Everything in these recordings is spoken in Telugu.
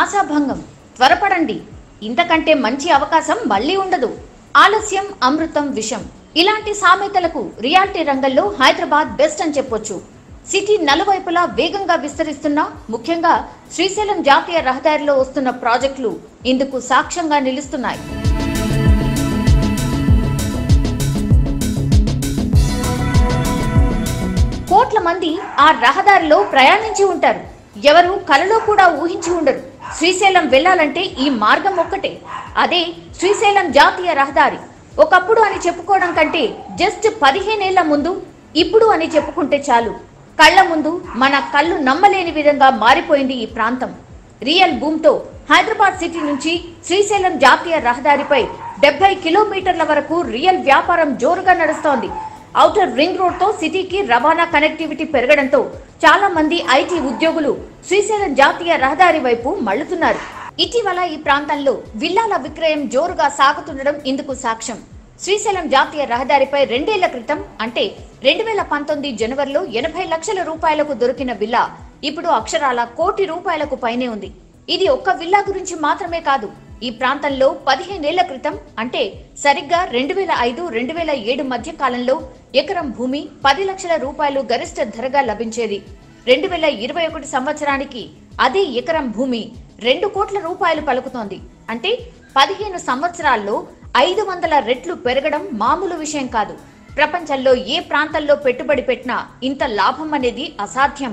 ఆశాభంగం త్వరపడండి ఇంతకంటే మంచి అవకాశం మళ్ళీ ఉండదు ఆలస్యం అమృతం విషం ఇలాంటి సామెతలకు రియాలిటీ రంగంలో హైదరాబాద్ బెస్ట్ అని చెప్పొచ్చు సిటీ నలువైపులా వేగంగా విస్తరిస్తున్న ముఖ్యంగా శ్రీశైలం జాతీయ రహదారిలో వస్తున్న ప్రాజెక్టులు ఇందుకు సాక్ష్యంగా నిలుస్తున్నాయి కోట్ల మంది ఆ రహదారిలో ప్రయాణించి ఉంటారు ఎవరు కలలో కూడా ఊహించి ఉండరు శ్రీశైలం వెళ్ళాలంటే ఈ మార్గం ఒక్కటే అదే శ్రీశైలం జాతీయ రహదారి ఒకప్పుడు అని చెప్పుకోవడం కంటే జస్ట్ పదిహేనేళ్ల ముందు ఇప్పుడు అని చెప్పుకుంటే చాలు కళ్ళ ముందు మన కళ్ళు నమ్మలేని విధంగా మారిపోయింది ఈ ప్రాంతం రియల్ భూమ్తో హైదరాబాద్ సిటీ నుంచి శ్రీశైలం జాతీయ రహదారిపై డెబ్బై కిలోమీటర్ల వరకు రియల్ వ్యాపారం జోరుగా నడుస్తోంది ఔటర్ రింగ్ రోడ్ తో సిటీకి రవాణా కనెక్టివిటీ పెరగడంతో చాలా మంది ఐటీ ఉద్యోగులు శ్రీశైలం జాతీయ రహదారి వైపు మళ్లుతున్నారు ఇటీవల ఈ ప్రాంతంలో విల్లాల విక్రయం జోరుగా సాగుతుండడం ఇందుకు సాక్ష్యం శ్రీశైలం జాతీయ రహదారిపై రెండేళ్ల క్రితం అంటే రెండు వేల పంతొమ్మిది జనవరిలో ఎనభై లక్షల రూపాయలకు దొరికిన విల్లా ఇప్పుడు అక్షరాల కోటి రూపాయలకు పైనే ఉంది ఇది ఒక్క విల్లా గురించి మాత్రమే కాదు ఈ ప్రాంతంలో పదిహేనేళ్ల క్రితం అంటే సరిగ్గా రెండు వేల ఐదు రెండు వేల ఏడు మధ్య కాలంలో ఎకరం భూమి పది లక్షల రూపాయలు గరిష్ట ధరగా లభించేది రెండు వేల ఇరవై ఒకటి సంవత్సరానికి అదే ఎకరం భూమి రెండు కోట్ల రూపాయలు పలుకుతోంది అంటే పదిహేను సంవత్సరాల్లో ఐదు వందల రెట్లు పెరగడం మామూలు విషయం కాదు ప్రపంచంలో ఏ ప్రాంతంలో పెట్టుబడి పెట్టినా ఇంత లాభం అనేది అసాధ్యం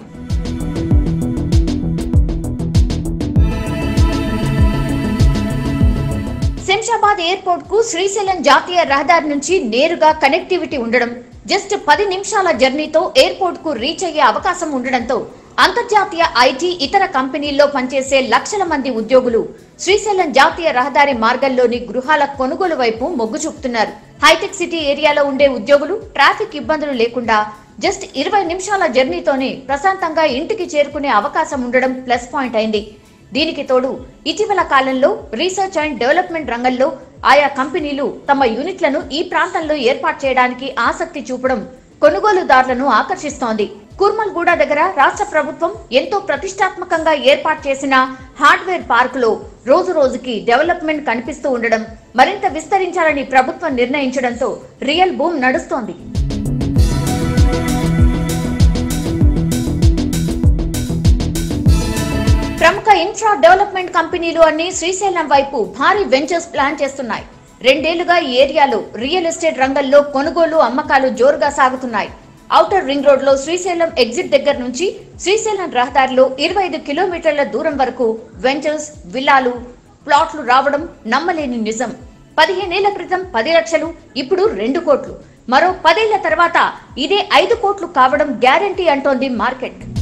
శంషాబాద్ ఎయిర్పోర్ట్ కు శ్రీశైలం జాతీయ రహదారి నుంచి నేరుగా కనెక్టివిటీ ఉండడం జస్ట్ పది నిమిషాల జర్నీతో ఎయిర్పోర్ట్ కు రీచ్ అయ్యే అవకాశం ఉండడంతో అంతర్జాతీయ ఐటీ ఇతర కంపెనీల్లో పనిచేసే లక్షల మంది ఉద్యోగులు శ్రీశైలం జాతీయ రహదారి మార్గంలోని గృహాల కొనుగోలు వైపు మొగ్గు చూపుతున్నారు హైటెక్ సిటీ ఏరియాలో ఉండే ఉద్యోగులు ట్రాఫిక్ ఇబ్బందులు లేకుండా జస్ట్ ఇరవై నిమిషాల జర్నీతోనే ప్రశాంతంగా ఇంటికి చేరుకునే అవకాశం ఉండడం ప్లస్ పాయింట్ అయింది దీనికి తోడు ఇటీవల కాలంలో రీసెర్చ్ అండ్ డెవలప్మెంట్ రంగంలో ఆయా కంపెనీలు తమ యూనిట్లను ఈ ప్రాంతంలో ఏర్పాటు చేయడానికి ఆసక్తి చూపడం కొనుగోలుదారులను ఆకర్షిస్తోంది కుర్మల్గూడ దగ్గర రాష్ట్ర ప్రభుత్వం ఎంతో ప్రతిష్టాత్మకంగా ఏర్పాటు చేసిన హార్డ్వేర్ పార్కులో రోజు రోజుకి డెవలప్మెంట్ కనిపిస్తూ ఉండడం మరింత విస్తరించాలని ప్రభుత్వం నిర్ణయించడంతో రియల్ బూమ్ నడుస్తోంది ప్రముఖ ఇన్ఫ్రా డెవలప్మెంట్ కంపెనీలు అన్ని శ్రీశైలం వైపు భారీ వెంచర్స్ ప్లాన్ చేస్తున్నాయి రెండేళ్లుగా ఈ ఏరియాలో రియల్ ఎస్టేట్ రంగంలో కొనుగోలు అమ్మకాలు జోరుగా సాగుతున్నాయి ఔటర్ రింగ్ రోడ్ లో శ్రీశైలం ఎగ్జిట్ దగ్గర నుంచి శ్రీశైలం రహదారిలో ఇరవై ఐదు కిలోమీటర్ల దూరం వరకు వెంచర్స్ విల్లాలు ప్లాట్లు రావడం నమ్మలేని నిజం పదిహేనేళ్ల క్రితం పది లక్షలు ఇప్పుడు రెండు కోట్లు మరో పదేళ్ల తర్వాత ఇదే ఐదు కోట్లు కావడం గ్యారంటీ అంటోంది మార్కెట్